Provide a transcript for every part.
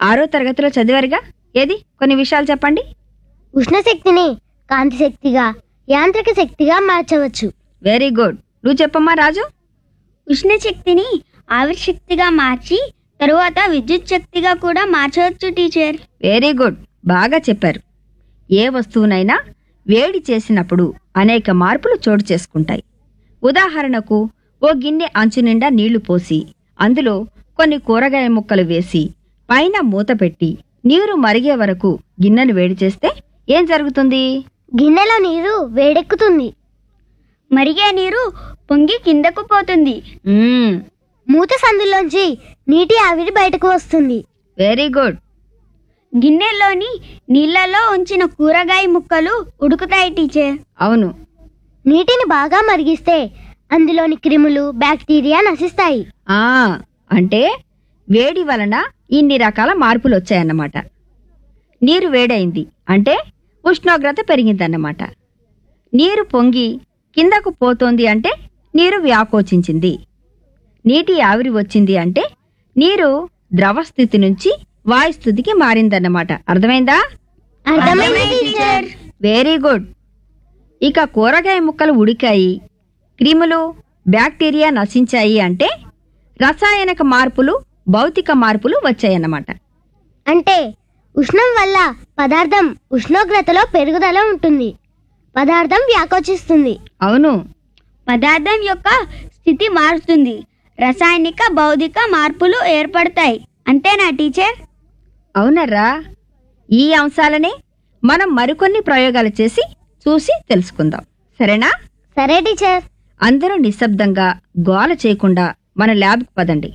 ఆరో తరగతిలో చదివారుగా ఏది కొన్ని విషయాలు చెప్పండి ఉష్ణశక్తిని కాంతి శక్తిగా యాంత్రిక శక్తిగా మార్చవచ్చు వెరీ గుడ్ నువ్వు చెప్పమ్మా రాజు ఉష్ణశక్తిని ఆవిరి శక్తిగా మార్చి తరువాత విద్యుత్ శక్తిగా కూడా మార్చవచ్చు టీచర్ వెరీ గుడ్ బాగా చెప్పారు ఏ వస్తువునైనా వేడి చేసినప్పుడు అనేక మార్పులు చోటు చేసుకుంటాయి ఉదాహరణకు ఓ గిన్నె అంచు నిండా నీళ్లు పోసి అందులో కొన్ని కూరగాయ ముక్కలు వేసి పైన మూత పెట్టి నీరు మరిగే వరకు గిన్నెను వేడి చేస్తే ఏం జరుగుతుంది గిన్నెలో నీరు వేడెక్కుతుంది మరిగే నీరు పొంగి కిందకు పోతుంది మ్మ్, మూత సందులోంచి నీటి ఆవిరి బయటకు వస్తుంది వెరీ గుడ్ గిన్నెలోని నీళ్ళలో ఉంచిన కూరగాయ ముక్కలు ఉడుకుతాయి టీచర్ అవును నీటిని బాగా మరిగిస్తే అందులోని క్రిములు బ్యాక్టీరియా నశిస్తాయి ఆ అంటే వేడి వలన ఇన్ని రకాల మార్పులు వచ్చాయన్నమాట నీరు వేడైంది అంటే ఉష్ణోగ్రత పెరిగిందన్నమాట నీరు పొంగి కిందకు పోతోంది అంటే నీరు వ్యాకోచించింది నీటి ఆవిరి వచ్చింది అంటే నీరు ద్రవ స్థితి నుంచి వాయుస్థితికి మారిందన్నమాట అర్థమైందా అర్థమైంది టీచర్ వెరీ గుడ్ ఇక కూరగాయ ముక్కలు ఉడికాయి క్రిములు బ్యాక్టీరియా నశించాయి అంటే రసాయనిక మార్పులు భౌతిక మార్పులు వచ్చాయన్నమాట అంటే ఉష్ణం వల్ల పదార్థం ఉష్ణోగ్రతలో పెరుగుదల ఉంటుంది పదార్థం వ్యాకోచిస్తుంది అవును పదార్థం యొక్క స్థితి మారుతుంది రసాయనిక భౌతిక మార్పులు ఏర్పడతాయి అంతేనా టీచర్ అవునర్రా ఈ అంశాలనే మనం మరికొన్ని ప్రయోగాలు చేసి చూసి తెలుసుకుందాం సరేనా సరే టీచర్ అందరూ నిశ్శబ్దంగా గోల చేయకుండా మన ల్యాబ్కి పదండి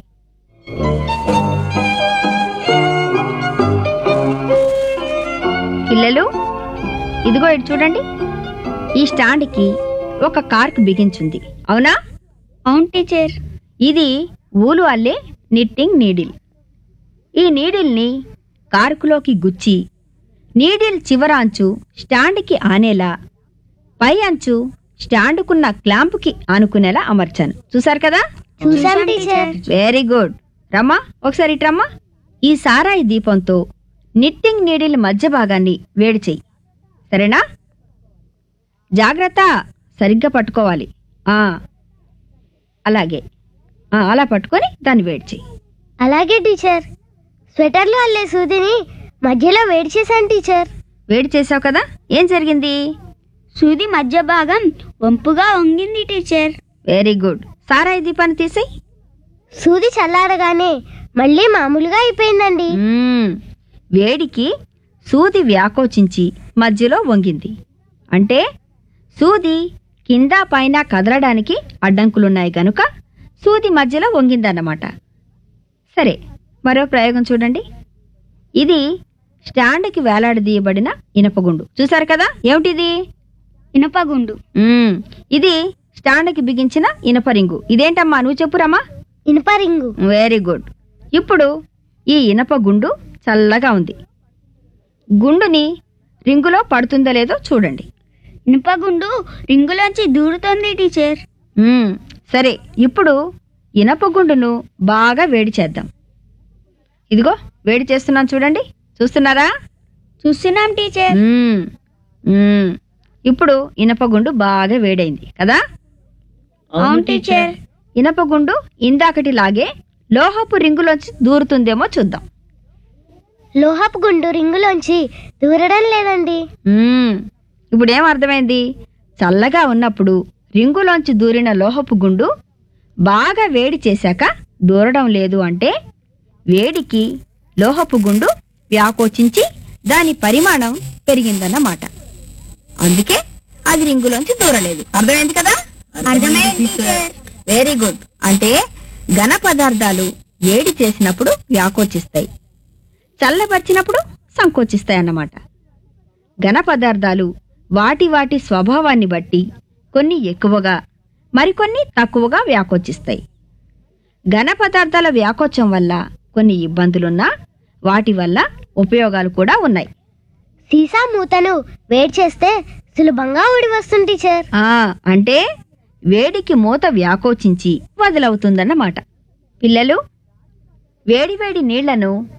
పిల్లలు ఇదిగో ఇటు చూడండి ఈ స్టాండ్కి ఒక కార్క్ బిగించుంది అవునా అవును టీచర్ ఇది ఊలు అల్లే నిట్టింగ్ నీడిల్ ఈ నీడిల్ని కార్కులోకి గుచ్చి నీడిల్ చివర అంచు స్టాండ్కి ఆనేలా పై అంచు స్టాండ్కున్న క్లాంపుకి ఆనుకునేలా అమర్చాను చూసారు కదా చూసాం టీచర్ వెరీ గుడ్ రమ్మా ఒకసారి ఇటు రమ్మా ఈ సారాయి దీపంతో నిట్టింగ్ నీడిల్ మధ్య భాగాన్ని వేడి చెయ్యి సరేనా జాగ్రత్త సరిగ్గా పట్టుకోవాలి ఆ అలాగే ఆ, అలా పట్టుకొని దాన్ని వేడి చెయ్యి అలాగే టీచర్ స్వెటర్లో అల్లే సూదిని మధ్యలో వేడి చేశాను టీచర్ వేడి చేసావు కదా ఏం జరిగింది సూది మధ్య భాగం వంపుగా వంగింది టీచర్ వెరీ గుడ్ సారాయి దీపాన్ని తీసేయి సూది చల్లారగానే మళ్ళీ మామూలుగా అయిపోయిందండి మ్మ్. వేడికి సూది వ్యాకోచించి మధ్యలో వంగింది అంటే సూది కింద పైన కదలడానికి అడ్డంకులున్నాయి గనుక సూది మధ్యలో వంగిందన్నమాట సరే మరో ప్రయోగం చూడండి ఇది స్టాండ్కి వేలాడదీయబడిన ఇనపగుండు చూసారు కదా ఏమిటిది ఇనుపగుండు మ్మ్. ఇది స్టాండ్కి బిగించిన ఇనప రింగు ఇదేంటమ్మా నువ్వు చెప్పురమ్మా ఇనుప రింగు వెరీ గుడ్ ఇప్పుడు ఈ ఇనప గుండు చల్లగా ఉంది గుండుని రింగులో పడుతుందో లేదో చూడండి ఇనుపగుండు రింగులోంచి దూరుతోంది టీచర్ మ్మ్, సరే ఇప్పుడు ఇనప గుండును బాగా వేడి చేద్దాం ఇదిగో వేడి చేస్తున్నాను చూడండి చూస్తున్నారా చూస్తున్నాం టీచర్ మ్మ్, మ్మ్. ఇప్పుడు ఇనప గుండు బాగా వేడైంది కదా అవును టీచర్ ఇనప గుండు ఇందాకటిలాగే లోహపు రింగులోంచి దూరుతుందేమో చూద్దాం లోహపు గుండు రింగులోంచి దూరడం లేదండి మ్మ్. ఇప్పుడు ఏం అర్థమైంది చల్లగా ఉన్నప్పుడు రింగులోంచి దూరిన లోహపు గుండు బాగా వేడి చేశాక దూరడం లేదు అంటే వేడికి లోహపు గుండు వ్యాకోచించి దాని పరిమాణం పెరిగిందన్నమాట అందుకే అది రింగులోంచి దూరలేదు అర్థమైంది కదా అర్థమైంది వెరీ గుడ్ అంటే ఘన పదార్థాలు వేడి చేసినప్పుడు వ్యాకోచిస్తాయి చల్లబరిచినప్పుడు సంకోచిస్తాయి అన్నమాట ఘన పదార్థాలు వాటి వాటి స్వభావాన్ని బట్టి కొన్ని ఎక్కువగా మరికొన్ని తక్కువగా వ్యాకోచిస్తాయి ఘన పదార్థాల వ్యాకోచం వల్ల కొన్ని ఇబ్బందులున్నా వాటి వల్ల ఉపయోగాలు కూడా ఉన్నాయి సీసా మూతను వేడి చేస్తే సులభంగా ఊడి వస్తుంది టీచర్ ఆ అంటే వేడికి మూత వ్యాకోచించి వదులవుతుందన్నమాట పిల్లలు వేడివేడి నీళ్లను